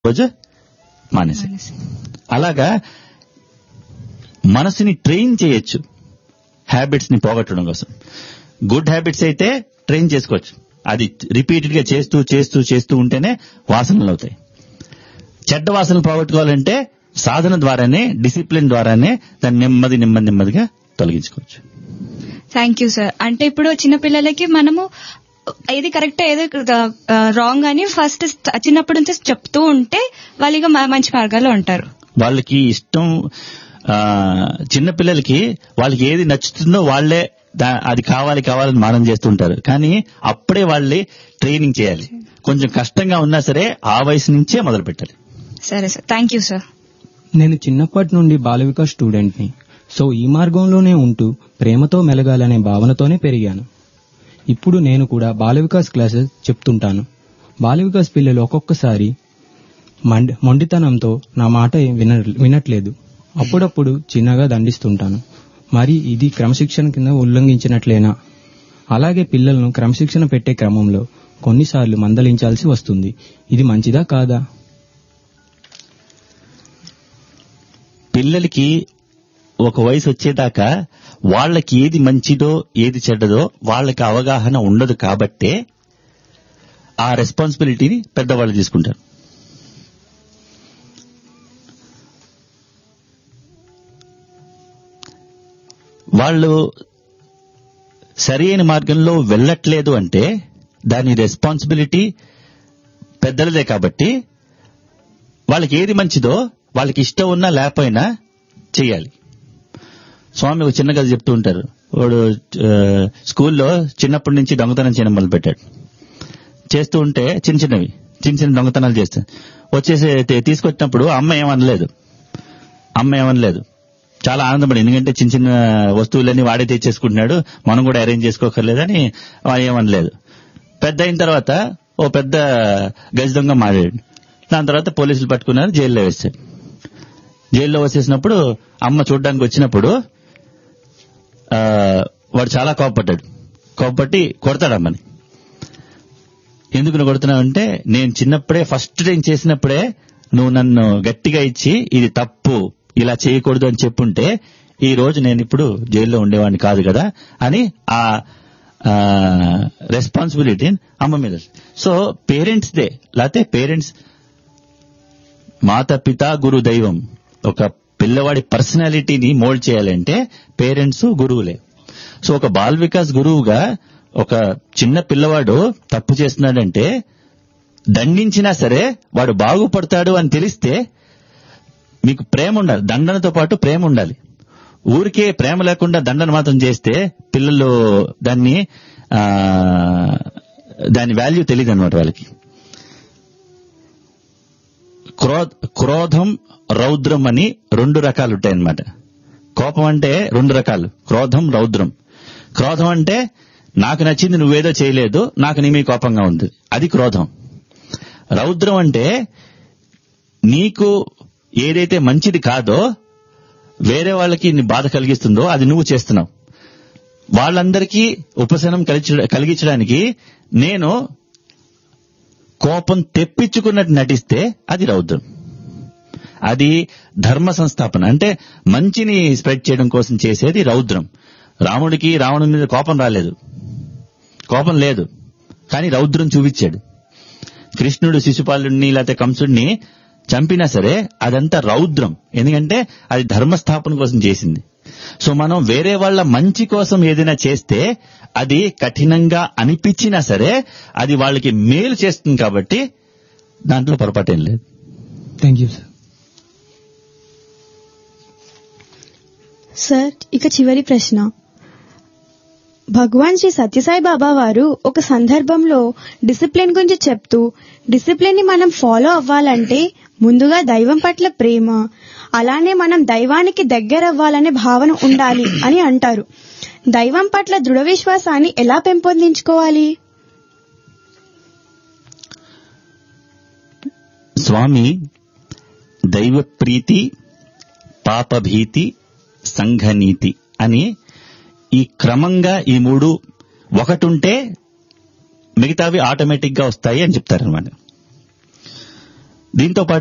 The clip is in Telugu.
రోజు మానేసి అలాగా మనసుని ట్రైన్ చేయొచ్చు హ్యాబిట్స్ ని పోగొట్టడం కోసం గుడ్ హ్యాబిట్స్ అయితే ట్రైన్ చేసుకోవచ్చు అది రిపీటెడ్ గా చేస్తూ చేస్తూ చేస్తూ ఉంటేనే వాసనలు అవుతాయి చెడ్డ వాసనలు పోగొట్టుకోవాలంటే సాధన ద్వారానే డిసిప్లిన్ ద్వారానే దాన్ని నెమ్మది నెమ్మది నెమ్మదిగా తొలగించుకోవచ్చు థ్యాంక్ యూ సార్ అంటే ఇప్పుడు చిన్నపిల్లలకి మనము ఏది కరెక్ట్ ఏది రాంగ్ అని ఫస్ట్ చిన్నప్పటి నుంచి చెప్తూ ఉంటే వాళ్ళు ఇక మ- మంచి మార్గాల్లో ఉంటారు వాళ్ళకి ఇష్టం ఆ, చిన్నపిల్లలకి వాళ్ళకి ఏది నచ్చుతుందో వాళ్ళే దా- అది కావాలి కావాలని మానం చేస్తుంటారు కానీ అప్పుడే వాళ్ళని ట్రైనింగ్ చేయాలి కొంచెం కష్టంగా ఉన్నా సరే ఆ వయసు నుంచే మొదలు పెట్టాలి సరే సార్ థ్యాంక్ యూ సార్ నేను చిన్నప్పటి నుండి బాల వికాస్ స్టూడెంట్ని సో ఈ మార్గంలోనే ఉంటూ ప్రేమతో మెలగాలనే భావనతోనే పెరిగాను ఇప్పుడు నేను కూడా బాల వికాస్ క్లాసెస్ చెప్తుంటాను బాల వికాస్ పిల్లలు ఒక్కొక్కసారి మండ్- మొండితనంతో నా మాట విన వినట్లేదు అప్పుడప్పుడు చిన్నగా దండిస్తుంటాను మరి ఇది క్రమశిక్షణ కింద ఉల్లంఘించినట్లేనా అలాగే పిల్లలను క్రమశిక్షణ పెట్టే క్రమంలో కొన్నిసార్లు మందలించాల్సి వస్తుంది ఇది మంచిదా కాదా పిల్లలకి ఒక వయసు వచ్చేదాకా వాళ్ళకి ఏది మంచిదో ఏది చెడ్డదో వాళ్ళకి అవగాహన ఉండదు కాబట్టే ఆ రెస్పాన్సిబిలిటీని పెద్దవాళ్ళు తీసుకుంటారు వాళ్ళు సరైన మార్గంలో వెళ్ళట్లేదు అంటే దాని రెస్పాన్సిబిలిటీ పెద్దలదే కాబట్టి వాళ్ళకి ఏది మంచిదో వాళ్ళకి ఇష్టం ఉన్నా లేకపోయినా చెయ్యాలి స్వామి ఒక చిన్న కథ చెప్తూ ఉంటారు వాడు ఆ, స్కూల్లో చిన్నప్పటి నుంచి దొంగతనం చేయడం మొదలు పెట్టాడు చేస్తూ ఉంటే చిన్న చిన్నవి చిన్న చిన్న దొంగతనాలు చేస్తాడు వచ్చేసి తీ- తీసుకొచ్చినప్పుడు అమ్మ ఏమనలేదు అమ్మ ఏమనలేదు చాలా ఆనందపడి ఎందుకంటే చిన్న చిన్న వస్తువులన్నీ వాడే తెచ్చేసుకుంటున్నాడు మనం కూడా అరేంజ్ చేసుకోకర్లేదని వాడు ఏమనలేదు పెద్ద అయిన తర్వాత ఓ పెద్ద గజ దొంగ మారాడు దాని తర్వాత పోలీసులు పట్టుకున్నారు జైల్లో వేశారు జైల్లో వచ్చేసినప్పుడు అమ్మ చూడడానికి వచ్చినప్పుడు ఆ, వాడు చాలా కోపపడ్డాడు కోపపట్టి కొడతాడు అమ్మని ఎందుకు నువ్వు కొడుతున్నావు అంటే నేను చిన్నప్పుడే ఫస్ట్ టైం చేసినప్పుడే నువ్వు నన్ను గట్టిగా ఇచ్చి ఇది తప్పు ఇలా చేయకూడదు అని చెప్పుంటే ఈ రోజు నేను ఇప్పుడు జైల్లో ఉండేవాడిని కాదు కదా అని ఆ రెస్పాన్సిబిలిటీ అమ్మ మీద సో పేరెంట్స్ దే లేకపోతే పేరెంట్స్ మాత పిత గురు దైవం ఒక పిల్లవాడి పర్సనాలిటీని మోల్డ్ చేయాలంటే పేరెంట్స్ గురువులే సో ఒక బాల్ వికాస్ గురువుగా ఒక చిన్న పిల్లవాడు తప్పు చేస్తున్నాడంటే దండించినా సరే వాడు బాగుపడతాడు అని తెలిస్తే మీకు ప్రేమ ఉండాలి దండనతో పాటు ప్రేమ ఉండాలి ఊరికే ప్రేమ లేకుండా దండన మాత్రం చేస్తే పిల్లలు దాన్ని ఆ, దాని వాల్యూ తెలియదు అనమాట వాళ్ళకి క్రో క్రోధం రౌద్రం అని రెండు రకాలు ఉంటాయన్నమాట కోపం అంటే రెండు రకాలు క్రోధం రౌద్రం క్రోధం అంటే నాకు నచ్చింది నువ్వేదో చేయలేదు నాకు నీ మీద కోపంగా ఉంది అది క్రోధం రౌద్రం అంటే నీకు ఏదైతే మంచిది కాదో వేరే వాళ్ళకి నీ బాధ కలిగిస్తుందో అది నువ్వు చేస్తున్నావు వాళ్ళందరికీ ఉపశమనం కలిగించ- కలిగించడానికి నేను కోపం తెప్పించుకున్నట్టు నటిస్తే అది రౌద్రం అది ధర్మ సంస్థాపన అంటే మంచిని స్ప్రెడ్ చేయడం కోసం చేసేది రౌద్రం రాముడికి రావణుడి మీద కోపం రాలేదు కోపం లేదు కానీ రౌద్రం చూపించాడు కృష్ణుడు శిశుపాలుడిని లేకపోతే కంసుడిని చంపినా సరే అదంతా రౌద్రం ఎందుకంటే అది ధర్మస్థాపన కోసం చేసింది సో మనం వేరే వాళ్ళ మంచి కోసం ఏదైనా చేస్తే అది కఠినంగా అనిపించినా సరే అది వాళ్ళకి మేలు చేస్తుంది కాబట్టి దాంట్లో పొరపాటేం లేదు థ్యాంక్ యూ సార్ సార్ ఇక చివరి ప్రశ్న భగవాన్ శ్రీ సత్యసాయి బాబా వారు ఒక సందర్భంలో డిసిప్లిన్ గురించి చెప్తూ డిసిప్లిన్ ని మనం ఫాలో అవ్వాలంటే ముందుగా దైవం పట్ల ప్రేమ అలానే మనం దైవానికి దగ్గర అవ్వాలనే భావన ఉండాలి అని అంటారు దైవం పట్ల దృఢ విశ్వాసాన్ని ఎలా పెంపొందించుకోవాలి స్వామి దైవ ప్రీతి పాపభీతి సంఘనీతి అని ఈ క్రమంగా ఈ మూడు ఒకటుంటే మిగతావి ఆటోమేటిక్ గా వస్తాయి అని చెప్తారనమాట దీంతో పాటు